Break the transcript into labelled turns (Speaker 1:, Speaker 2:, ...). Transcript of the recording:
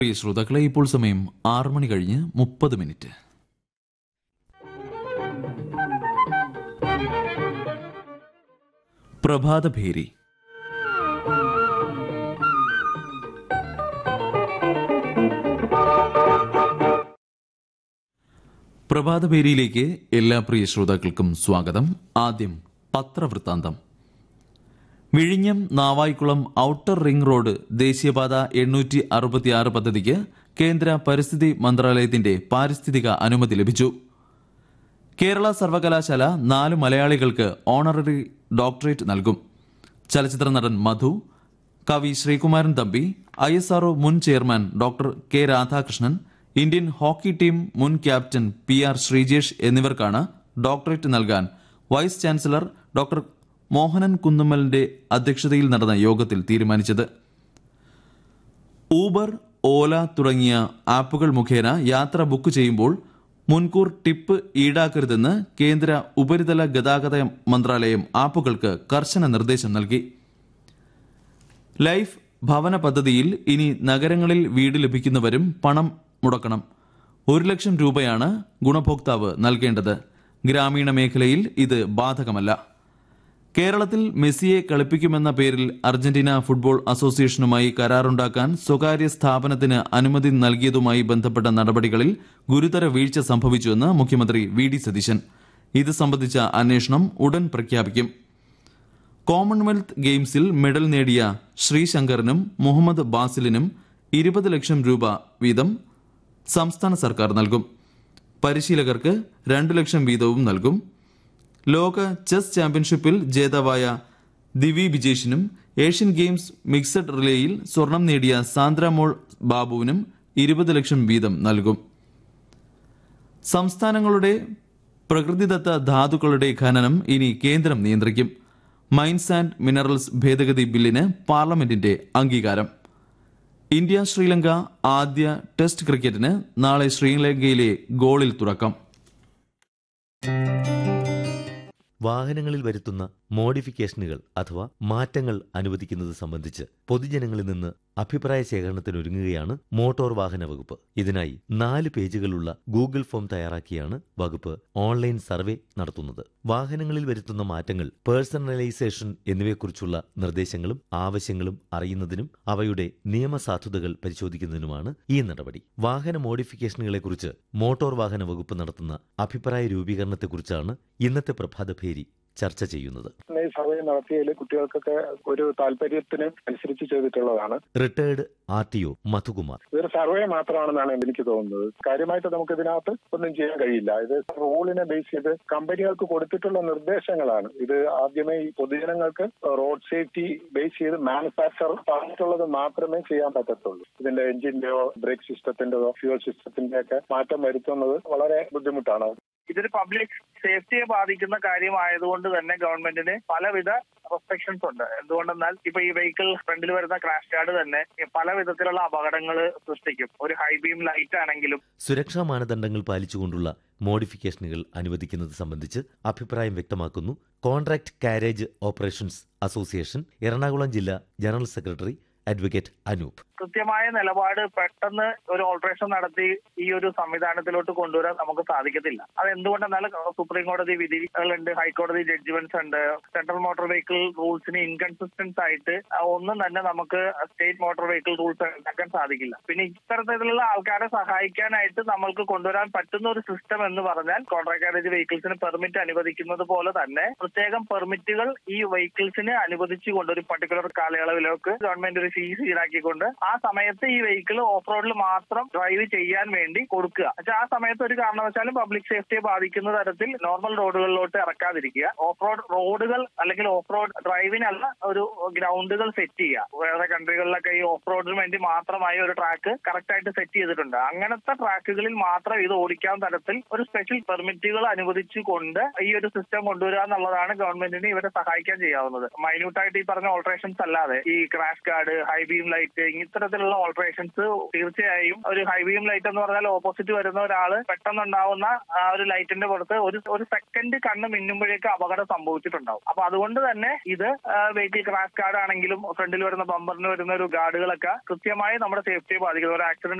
Speaker 1: പ്രിയ ശ്രോതാക്കളെ ഇപ്പോൾ സമയം ആറ് മണി കഴിഞ്ഞ് മുപ്പത് മിനിറ്റ് പ്രഭാതഭേരി പ്രഭാതഭേരിയിലേക്ക് എല്ലാ പ്രിയ ശ്രോതാക്കൾക്കും സ്വാഗതം ആദ്യം പത്രവൃത്താന്തം വിഴിഞ്ഞം നാവായിക്കുളം ഔട്ടർ റിംഗ് റോഡ് ദേശീയപാത എണ്ണൂറ്റി അറുപത്തിയാറ് പദ്ധതിക്ക് കേന്ദ്ര പരിസ്ഥിതി മന്ത്രാലയത്തിന്റെ പാരിസ്ഥിതിക അനുമതി ലഭിച്ചു കേരള സർവകലാശാല നാല് മലയാളികൾക്ക് ഓണററി ഡോക്ടറേറ്റ് നൽകും ചലച്ചിത്ര നടൻ മധു കവി Sreekumaran Thampi I S R O മുൻ chairman doctor K Radhakrishnan Indian hockey team മുൻ ക്യാപ്റ്റൻ പി ആർ ശ്രീജേഷ് എന്നിവർക്കാണ് ഡോക്ടറേറ്റ് നൽകാൻ വൈസ് ചാൻസലർ ഡോക്ടർ മോഹനൻ കുന്നുമ്മലിന്റെ അധ്യക്ഷതയിൽ നടന്ന യോഗത്തിൽ തീരുമാനിച്ചത് ഊബർ ഓല തുടങ്ങിയ ആപ്പുകൾ മുഖേന യാത്ര ബുക്ക് ചെയ്യുമ്പോൾ മുൻകൂർ ടിപ്പ് ഈടാക്കരുതെന്ന് കേന്ദ്ര ഉപരിതല ഗതാഗത മന്ത്രാലയം ആപ്പുകൾക്ക് കർശന നിർദ്ദേശം നൽകി ലൈഫ് ഭവന പദ്ധതിയിൽ ഇനി നഗരങ്ങളിൽ വീട് ലഭിക്കുന്നവരും പണം മുടക്കണം ഒരു ലക്ഷം രൂപയാണ് ഗുണഭോക്താവ് നൽകേണ്ടത് ഗ്രാമീണ മേഖലയിൽ ഇത് ബാധകമല്ല കേരളത്തിൽ മെസ്സിയെ കളിപ്പിക്കുമെന്ന പേരിൽ അർജന്റീന ഫുട്ബോൾ അസോസിയേഷനുമായി കരാറുണ്ടാക്കാൻ സ്വകാര്യ സ്ഥാപനത്തിന് അനുമതി നൽകിയതുമായി ബന്ധപ്പെട്ട നടപടികളിൽ ഗുരുതര വീഴ്ച സംഭവിച്ചുവെന്ന് മുഖ്യമന്ത്രി വി ഡി സതീശൻ ഇത് സംബന്ധിച്ച അന്വേഷണം ഉടൻ പ്രഖ്യാപിക്കും കോമൺവെൽത്ത് ഗെയിംസിൽ മെഡൽ നേടിയ ശ്രീശങ്കറിനും മുഹമ്മദ് ബാസിലിനും ഇരുപത് ലക്ഷം രൂപ വീതം സംസ്ഥാന സർക്കാർ നൽകും പരിശീലകർക്ക് രണ്ടു ലക്ഷം വീതവും നൽകും ലോക ചെസ് ചാമ്പ്യൻഷിപ്പിൽ ജേതാവായ ദിവി ബിജേഷിനും ഏഷ്യൻ ഗെയിംസ് മിക്സഡ് റിലേയിൽ സ്വർണം നേടിയ സാന്ദ്രമോൾ ബാബുവിനും ഇരുപത് ലക്ഷം വീതം നൽകും സംസ്ഥാനങ്ങളുടെ പ്രകൃതിദത്ത ധാതുക്കളുടെ ഖനനം ഇനി കേന്ദ്രം നിയന്ത്രിക്കും മൈൻസ് ആൻഡ് മിനറൽസ് ഭേദഗതി ബില്ലിന് പാർലമെന്റിന്റെ അംഗീകാരം ഇന്ത്യ ശ്രീലങ്ക ആദ്യ ടെസ്റ്റ് ക്രിക്കറ്റിന് നാളെ ശ്രീലങ്കയിലെ ഗോളിൽ തുടക്കം
Speaker 2: വാഹനങ്ങളിൽ വരുത്തുന്ന മോഡിഫിക്കേഷനുകൾ അഥവാ മാറ്റങ്ങൾ അനുവദിക്കുന്നത് സംബന്ധിച്ച് പൊതുജനങ്ങളിൽ നിന്ന് അഭിപ്രായ ശേഖരണത്തിനൊരുങ്ങുകയാണ് മോട്ടോർ വാഹന വകുപ്പ് ഇതിനായി നാല് പേജുകളുള്ള ഗൂഗിൾ ഫോം തയ്യാറാക്കിയാണ് വകുപ്പ് ഓൺലൈൻ സർവേ നടത്തുന്നത് വാഹനങ്ങളിൽ വരുത്തുന്ന മാറ്റങ്ങൾ പേഴ്സണലൈസേഷൻ എന്നിവയെക്കുറിച്ചുള്ള നിർദ്ദേശങ്ങളും ആവശ്യങ്ങളും അറിയുന്നതിനും അവയുടെ നിയമസാധുതകൾ പരിശോധിക്കുന്നതിനുമാണ് ഈ നടപടി വാഹന മോഡിഫിക്കേഷനുകളെക്കുറിച്ച് മോട്ടോർ വാഹന വകുപ്പ് നടത്തുന്ന അഭിപ്രായ രൂപീകരണത്തെക്കുറിച്ചാണ് ഇന്നത്തെ പ്രഭാതഭേരി ചർച്ച ചെയ്യുന്നത്
Speaker 3: ഈ സർവേ നടത്തിയതിൽ കുട്ടികൾക്കൊക്കെ ഒരു താല്പര്യത്തിന് അനുസരിച്ച് ചെയ്തിട്ടുള്ളതാണ്
Speaker 2: retired R T O Madhukumar
Speaker 3: ഇതൊരു സർവേ മാത്രമാണെന്നാണ് എനിക്ക് തോന്നുന്നത് കാര്യമായിട്ട് നമുക്ക് ഇതിനകത്ത് ഒന്നും ചെയ്യാൻ കഴിയില്ല ഇത് റൂളിനെ ബേസ് ചെയ്ത് കമ്പനികൾക്ക് കൊടുത്തിട്ടുള്ള നിർദ്ദേശങ്ങളാണ് ഇത് ആദ്യമേ ഈ പൊതുജനങ്ങൾക്ക് റോഡ് സേഫ്റ്റി ബേസ് ചെയ്ത് മാനുഫാക്ചർ പറഞ്ഞിട്ടുള്ളത് മാത്രമേ ചെയ്യാൻ പറ്റത്തുള്ളൂ ഇതിന്റെ എഞ്ചിന്റെയോ ബ്രേക്ക് സിസ്റ്റത്തിന്റെയോ ഫ്യൂൽ സിസ്റ്റത്തിന്റെ ഒക്കെ മാറ്റം വരുത്തുന്നത് വളരെ ബുദ്ധിമുട്ടാണ്
Speaker 4: ഇതൊരു പബ്ലിക് സേഫ്റ്റിയെ ബാധിക്കുന്ന കാര്യമായതുകൊണ്ട് തന്നെ ഗവൺമെന്റിന് പലവിധ റെസ്ട്രിക്ഷൻസ് ഉണ്ട് എന്തുകൊണ്ടെന്നാൽ ഇപ്പൊ ഈ വെഹിക്കിൾ ഫ്രണ്ടിൽ വരുന്ന ക്രാഷ് ഗാർഡ് തന്നെ പല വിധത്തിലുള്ള അപകടങ്ങൾ സൃഷ്ടിക്കും ഒരു ഹൈ ബീം ലൈറ്റ് ആണെങ്കിലും
Speaker 2: സുരക്ഷാ മാനദണ്ഡങ്ങൾ പാലിച്ചുകൊണ്ടുള്ള മോഡിഫിക്കേഷനുകൾ അനുവദിക്കുന്നത് സംബന്ധിച്ച് അഭിപ്രായം വ്യക്തമാക്കുന്നു contract carriage operations association Ernakulam ജില്ലാ ജനറൽ സെക്രട്ടറി അഡ്വക്കേറ്റ് അനൂപ്
Speaker 4: കൃത്യമായ നിലപാട് പെട്ടെന്ന് ഒരു ഓൾട്രേഷൻ നടത്തി ഈ ഒരു സംവിധാനത്തിലോട്ട് കൊണ്ടുവരാൻ നമുക്ക് സാധിക്കത്തില്ല അത് എന്തുകൊണ്ടെന്നാൽ സുപ്രീം കോടതി വിധികളുണ്ട് ഹൈക്കോടതി ജഡ്ജ്മെന്റ്സ് ഉണ്ട് സെൻട്രൽ മോട്ടോർ വെഹിക്കിൾ റൂൾസിന് ഇൻകൺസിസ്റ്റൻസ് ആയിട്ട് ഒന്നും തന്നെ നമുക്ക് സ്റ്റേറ്റ് മോട്ടോർ വെഹിക്കിൾ റൂൾസ് ഉണ്ടാക്കാൻ സാധിക്കില്ല പിന്നെ ഇത്തരത്തിലുള്ള ആൾക്കാരെ സഹായിക്കാനായിട്ട് നമ്മൾക്ക് കൊണ്ടുവരാൻ പറ്റുന്ന ഒരു സിസ്റ്റം എന്ന് പറഞ്ഞാൽ കോൺട്രാക്ട് കാരേജ് വെഹിക്കിൾസിന് പെർമിറ്റ് അനുവദിക്കുന്നത് പോലെ തന്നെ പ്രത്യേകം പെർമിറ്റുകൾ ഈ വെഹിക്കിൾസിന് അനുവദിച്ചുകൊണ്ട് ഒരു പർട്ടിക്കുലർ കാലയളവിലേക്ക് ഗവൺമെന്റ് ഒരു ഫീസ് ഈടാക്കിക്കൊണ്ട് ആ സമയത്ത് ഈ വെഹിക്കിൾ ഓഫ് റോഡിൽ മാത്രം ഡ്രൈവ് ചെയ്യാൻ വേണ്ടി കൊടുക്കുക പക്ഷെ ആ സമയത്ത് ഒരു കാരണവശാലും പബ്ലിക് സേഫ്റ്റിയെ ബാധിക്കുന്ന തരത്തിൽ നോർമൽ റോഡുകളിലോട്ട് ഇറക്കാതിരിക്കുക ഓഫ് റോഡ് റോഡുകൾ അല്ലെങ്കിൽ ഓഫ് റോഡ് ഡ്രൈവിനല്ല ഒരു ഗ്രൗണ്ടുകൾ സെറ്റ് ചെയ്യുക വേറെ കൺട്രികളിലൊക്കെ ഈ ഓഫ് റോഡിന് വേണ്ടി മാത്രമായി ഒരു ട്രാക്ക് കറക്റ്റ് ആയിട്ട് സെറ്റ് ചെയ്തിട്ടുണ്ട് അങ്ങനത്തെ ട്രാക്കുകളിൽ മാത്രം ഇത് ഓടിക്കാൻ തരത്തിൽ ഒരു സ്പെഷ്യൽ പെർമിറ്റുകൾ അനുവദിച്ചുകൊണ്ട് ഈ ഒരു സിസ്റ്റം കൊണ്ടുവരിക എന്നുള്ളതാണ് ഗവൺമെന്റിന് ഇവരെ സഹായിക്കാൻ ചെയ്യാവുന്നത് മൈന്യൂട്ടായിട്ട് ഈ പറഞ്ഞ ഓൾട്രേഷൻസ് അല്ലാതെ ഈ crash guard high beam light ഇത്തരത്തിലുള്ള ഓൾട്ടറേഷൻസ് തീർച്ചയായും ഒരു ഹൈ ബീം ലൈറ്റ് എന്ന് പറഞ്ഞാൽ ഓപ്പോസിറ്റ് വരുന്ന ഒരാള് പെട്ടെന്നുണ്ടാവുന്ന ആ ഒരു ലൈറ്റിന്റെ പുറത്ത് ഒരു ഒരു സെക്കൻഡ് കണ്ണ് മിന്നുമ്പോഴേക്ക് അപകടം സംഭവിച്ചിട്ടുണ്ടാവും അപ്പൊ അതുകൊണ്ട് തന്നെ ഇത് വെഹിക്കിൾ ക്രാഷ് ഗാർഡ് ആണെങ്കിലും ഫ്രണ്ടിൽ വരുന്ന ബമ്പറിന് വരുന്ന ഒരു ഗാർഡുകളൊക്കെ കൃത്യമായി നമ്മുടെ സേഫ്റ്റിയെ ബാധിക്കുന്നത് ഒരു ആക്സിഡന്റ്